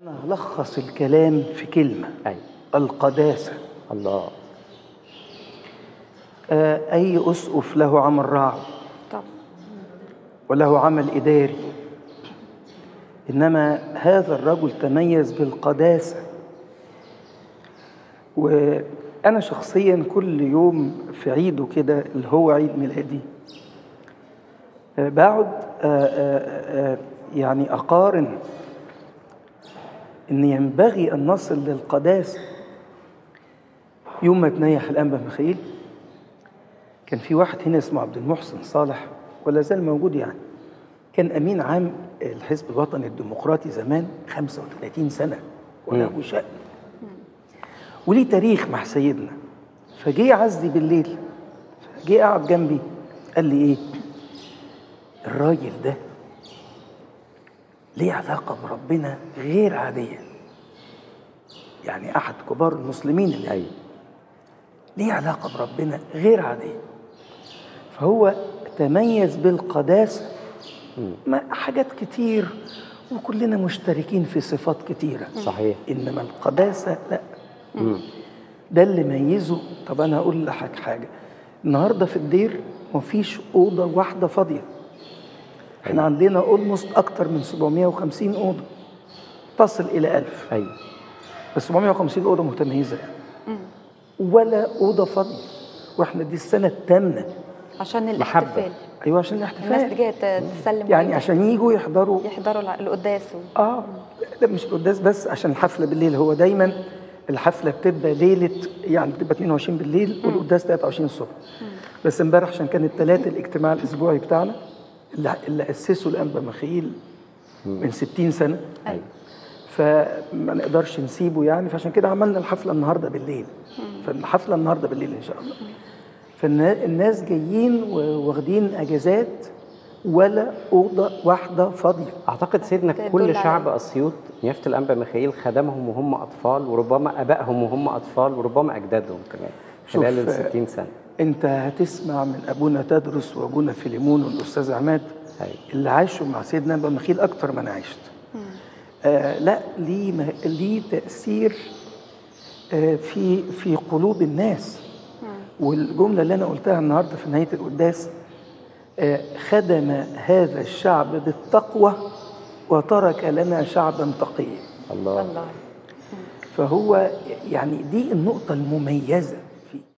أنا هلخص الكلام في كلمة أي القداسة الله آه، أي أسقف له عمل راعي طبعا وله عمل إداري إنما هذا الرجل تميز بالقداسة وأنا شخصيا كل يوم في عيده كده اللي هو عيد ميلادي آه، بقعد آه، آه، آه، يعني أقارن إن ينبغي أن نصل للقداسة يوم ما تنيح الأنبا ميخائيل كان في واحد هنا اسمه عبد المحسن صالح ولا زال موجود يعني كان امين عام الحزب الوطني الديمقراطي زمان 35 سنه وله شأن وليه تاريخ مع سيدنا فجه يعزي بالليل جه قعد جنبي قال لي ايه الراجل ده ليه علاقه بربنا غير عاديه يعني احد كبار المسلمين اللي أي ليه علاقة بربنا غير عادية فهو تميز بالقداسة ما حاجات كتير وكلنا مشتركين في صفات كتيرة صحيح إنما القداسة لا مم. ده اللي ميزه طب أنا أقول لحضرتك حاجة النهاردة في الدير مفيش أوضة واحدة فاضية احنا عندنا اولموست أكتر من 750 أوضة تصل إلى 1000 أي بس 750 أوضة متميزة يعني ولا أوضة فاضية واحنا دي السنة الثامنة عشان محبة. الاحتفال أيوة عشان الناس اللي الاحتفال جايه ت- تسلم يعني علينا. عشان يجوا يحضروا يحضروا الع- القداس و- اه لا مش القداس بس عشان الحفله بالليل هو دايما الحفله بتبقى ليله يعني بتبقى 22 بالليل والقداس 23 الصبح بس امبارح عشان كان الثلاث الاجتماع الاسبوعي بتاعنا اللي, اللي اسسه الانبا مخيل من 60 سنه أيوة. فما نقدرش نسيبه يعني فعشان كده عملنا الحفله النهارده بالليل فالحفله النهارده بالليل ان شاء الله فالناس جايين واخدين اجازات ولا اوضه واحده فاضيه أعتقد سيدنا تدل كل على- شعب أسيوط نيافة الأنبا ميخائيل خدمهم وهم أطفال وربما آبائهم وهم أطفال وربما أجدادهم كمان شوف، خلال ال آه، 60 سنة انت هتسمع من ابونا تدرس وابونا فيليمون والاستاذ عماد أيوة. اللي عاشوا مع سيدنا ابو مخيل اكتر ما انا عشت آه لا ليه م- ليه تاثير آه في في قلوب الناس والجمله اللي انا قلتها النهارده في نهايه القداس آه خدم هذا الشعب بالتقوى وترك لنا شعبا تقيا الله الله فهو يعني دي النقطه المميزه